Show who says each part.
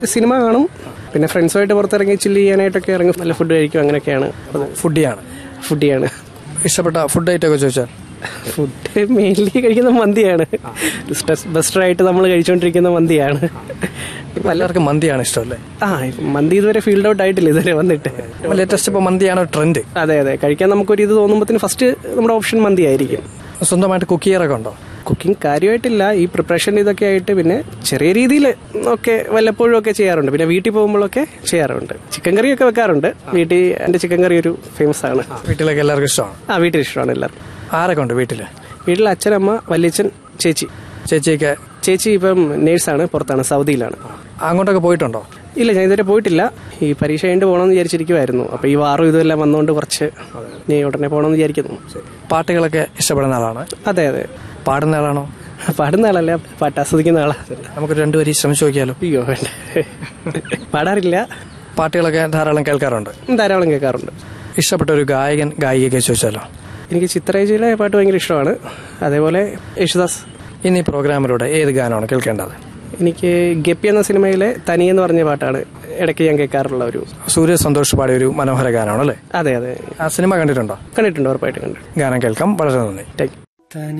Speaker 1: cinema കാണും പിന്നെ ഫ്രണ്ട്സുമായിട്ട് പുറത്തിറങ്ങി ചില്ല് ചെയ്യാനായിട്ടൊക്കെ ഇറങ്ങും നല്ല ഫുഡ് കഴിക്കും അങ്ങനെയൊക്കെയാണ്
Speaker 2: ഫുഡിയാണ്
Speaker 1: ഫുഡിയാണ്
Speaker 2: ഇഷ്ടപ്പെട്ട ഫുഡ് ഐറ്റം ഒക്കെ ചോദിച്ചാൽ
Speaker 1: ഫുഡ് മെയിൻലി കഴിക്കുന്ന മന്തിയാണ് സ്ട്രെസ് ബസ്റ്ററായിട്ട് നമ്മൾ കഴിച്ചുകൊണ്ടിരിക്കുന്ന മന്തിയാണ്
Speaker 2: ഇപ്പം എല്ലാവർക്കും മന്തിയാണ് ഇഷ്ടമല്ലേ
Speaker 1: ആ ഇപ്പം മന്തി ഇതുവരെ ഫീൽഡ് ഔട്ട് ആയിട്ടില്ല ഇതുവരെ വന്നിട്ട്
Speaker 2: ലേറ്റസ്റ്റ് ഇപ്പോൾ മന്തിയാണോ ട്രെൻഡ്
Speaker 1: അതെ അതെ കഴിക്കാൻ നമുക്കൊരു ഇത് തോന്നുമ്പോഴത്തേന് ഫസ്റ്റ് നമ്മുടെ ഓപ്ഷൻ മന്തി ആയിരിക്കും
Speaker 2: സ്വന്തമായിട്ട് കുക്ക് ചെയ്യാറൊക്കെ ഉണ്ടോ
Speaker 1: കുക്കിംഗ് കാര്യമായിട്ടില്ല ഈ പ്രിപ്പറേഷൻ ഇതൊക്കെ ആയിട്ട് പിന്നെ ചെറിയ രീതിയിൽ ഒക്കെ വല്ലപ്പോഴും ഒക്കെ ചെയ്യാറുണ്ട് പിന്നെ വീട്ടിൽ പോകുമ്പോഴൊക്കെ ചെയ്യാറുണ്ട് ചിക്കൻ കറിയൊക്കെ വെക്കാറുണ്ട് വീട്ടിൽ എൻ്റെ ചിക്കൻ കറി ഒരു ഫേമസ് ആണ്
Speaker 2: വീട്ടിലേക്ക് എല്ലാവർക്കും ഇഷ്ടമാണ്
Speaker 1: ആ വീട്ടിൽ ഇഷ്ടമാണ് എല്ലാവർക്കും
Speaker 2: ആരൊക്കെ ഉണ്ട് വീട്ടിൽ
Speaker 1: വീട്ടിൽ അച്ഛനമ്മ വല്യച്ഛൻ ചേച്ചി
Speaker 2: ചേച്ചിയൊക്കെ
Speaker 1: ചേച്ചി ഇപ്പം നേഴ്സാണ് പുറത്താണ് സൗദിയിലാണ്
Speaker 2: അങ്ങോട്ടൊക്കെ പോയിട്ടുണ്ടോ
Speaker 1: ഇല്ല ഞാൻ ഇതുവരെ പോയിട്ടില്ല ഈ പരീക്ഷ കഴിഞ്ഞിട്ട് പോകണമെന്ന് വിചാരിച്ചിരിക്കുമായിരുന്നു അപ്പോൾ ഈ വാറും ഇതെല്ലാം വന്നുകൊണ്ട് കുറച്ച് നീ ഉടനെ പോകണമെന്ന് വിചാരിക്കുന്നു
Speaker 2: പാട്ടുകളൊക്കെ ഇഷ്ടപ്പെടുന്ന ആളാണ്
Speaker 1: അതെ അതെ
Speaker 2: പാടുന്ന ആളാണോ
Speaker 1: പാടുന്ന ആളല്ല പാട്ട് ആസ്വദിക്കുന്ന ആളാ
Speaker 2: നമുക്ക് രണ്ടുപേരും ശ്രമിച്ചു നോക്കിയാലോ
Speaker 1: അയ്യോ വേണ്ട പാടാറില്ല
Speaker 2: പാട്ടുകളൊക്കെ ധാരാളം കേൾക്കാറുണ്ട്
Speaker 1: ധാരാളം കേൾക്കാറുണ്ട്
Speaker 2: ഇഷ്ടപ്പെട്ട ഒരു ഗായകൻ ഗായികയൊക്കെ ചോദിച്ചാലോ
Speaker 1: എനിക്ക് ചിത്രേജിയിലെ പാട്ട് ഭയങ്കര ഇഷ്ടമാണ് അതേപോലെ യേശുദാസ്
Speaker 2: ഇന്ന് ഈ പ്രോഗ്രാമിലൂടെ ഏത് ഗാനമാണ് കേൾക്കേണ്ടത്
Speaker 1: എനിക്ക് ഗപ്പി എന്ന സിനിമയിലെ തനി എന്ന് പറഞ്ഞ പാട്ടാണ് ഇടയ്ക്ക് ഞാൻ കേൾക്കാറുള്ള ഒരു
Speaker 2: സൂര്യ സന്തോഷ് പാടിയ ഒരു മനോഹര ഗാനമാണ് അല്ലേ
Speaker 1: അതെ അതെ
Speaker 2: ആ സിനിമ കണ്ടിട്ടുണ്ടോ
Speaker 1: കണ്ടിട്ടുണ്ട് ഉറപ്പായിട്ട് കണ്ടു
Speaker 2: ഗാനം കേൾക്കാം വളരെ നന്ദി
Speaker 1: താങ്ക് യു